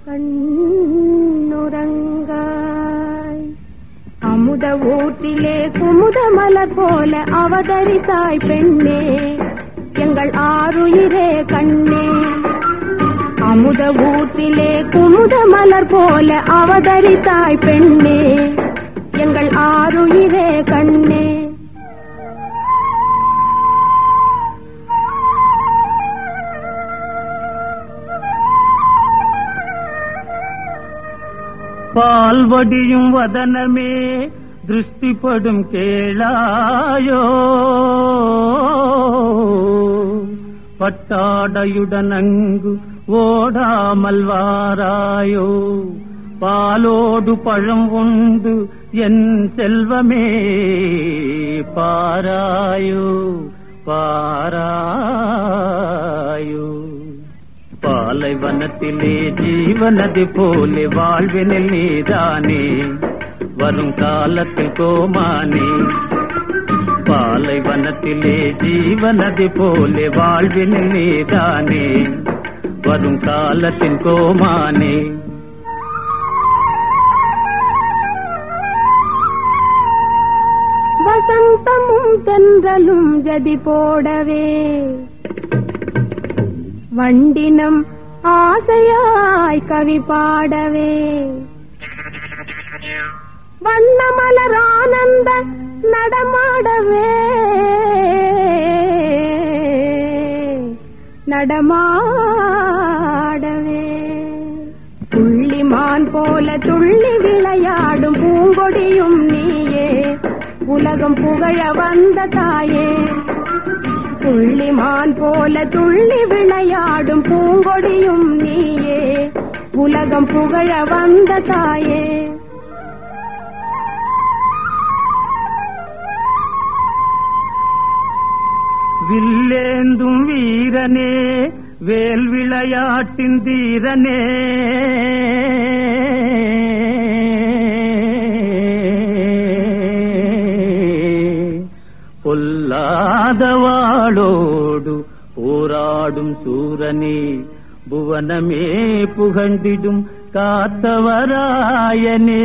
கண்ணுறங்காய் அமுத ஊற்றிலே குமுத மலர் போல அவதரித்தாய் பெண்ணே எங்கள் ஆருயிரே கண்ணே அமுத ஊற்றிலே குமுத மலர் போல அவதரித்தாய் பெண்ணே எங்கள் ஆருயிரே கண்ணே பால்வடியும் வதனமே திருஷ்டிப்படும் கேளாயோ பட்டாடையுடன் அங்கு ஓடாமல் வாராயோ பாலோடு பழம் உண்டு என் செல்வமே பாராயோ பாராயோ பாலைவனத்திலே ஜீவனது போலே வாழ்வினில் நீதானே வரும் காலத்தில் கோமானே பாலைவனத்திலே ஜீவனது போலே வாழ்வினில் நீதானே வரும் காலத்தின் கோமானே வசந்தமும் தென்றலும் ஜதி போடவே வண்டினம் ஆசையாய் கவி பாடவே வண்ணமலர் ஆனந்த நடமாடவே நடமாடவே புள்ளிமான் போல துள்ளி விளையாடும் பூங்கொடியும் நீயே உலகம் புகழ வந்த தாயே புள்ளிமான் போல துள்ளி விளையாடும் பூங்கொடியும் நீயே உலகம் புகழ வந்த தாயே வில்லேந்தும் வீரனே வேல் விளையாட்டின் தீரனே பொல்லாதவாளோடு போராடும் சூரனே புவனமே புகண்டிடும் காத்தவராயனே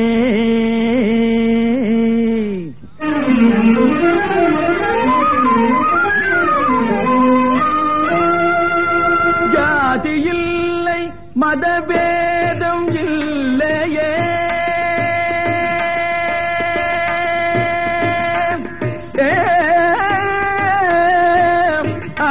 ஜாதி இல்லை மதபேதம் இல்லையே ஏ, ஆ,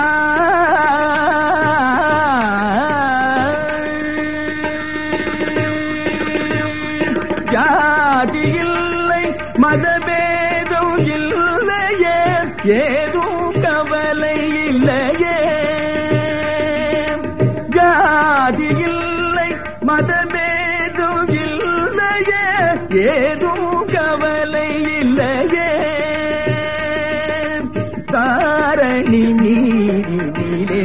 ஜாதி இல்லை மதபேதம் இல்லையே ஏதும் கவலை இல்லையே ஜாதி இல்லை மதபேதம் இல்லையே ஏதும் கவலை இல்லையே தாரணி நீரினிலே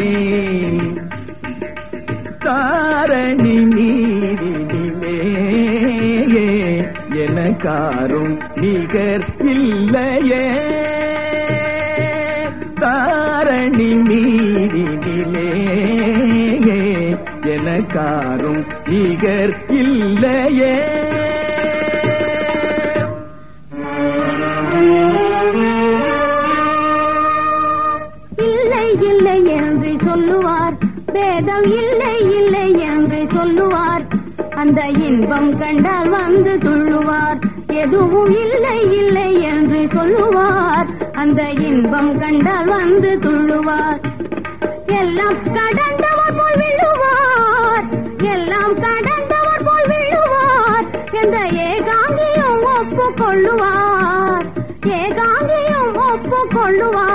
தாரணி நீரினிலே எனக்காரும் நிகர் இல்லையே தாரணி நீரினிலே எனக்காரும் நிகர் இல்லையே இல்லை இல்லை என்று சொல்லுவார் பேதம் இல்லை இல்லை என்று சொல்லுவார் அந்த இன்பம் கண்டால் வந்து துள்ளுவார் எதுவும் இல்லை இல்லை என்று சொல்லுவார் அந்த இன்பம் கண்டால் வந்து துள்ளுவார் எல்லாம் கடந்தவர் போல் விழுவார் எல்லாம் கடந்தவர் போல் விழுவார் எந்த ஏகாங்கியும் ஒப்பு கொள்ளுவார் ஏகாங்கியும் ஒப்பு கொள்ளுவார்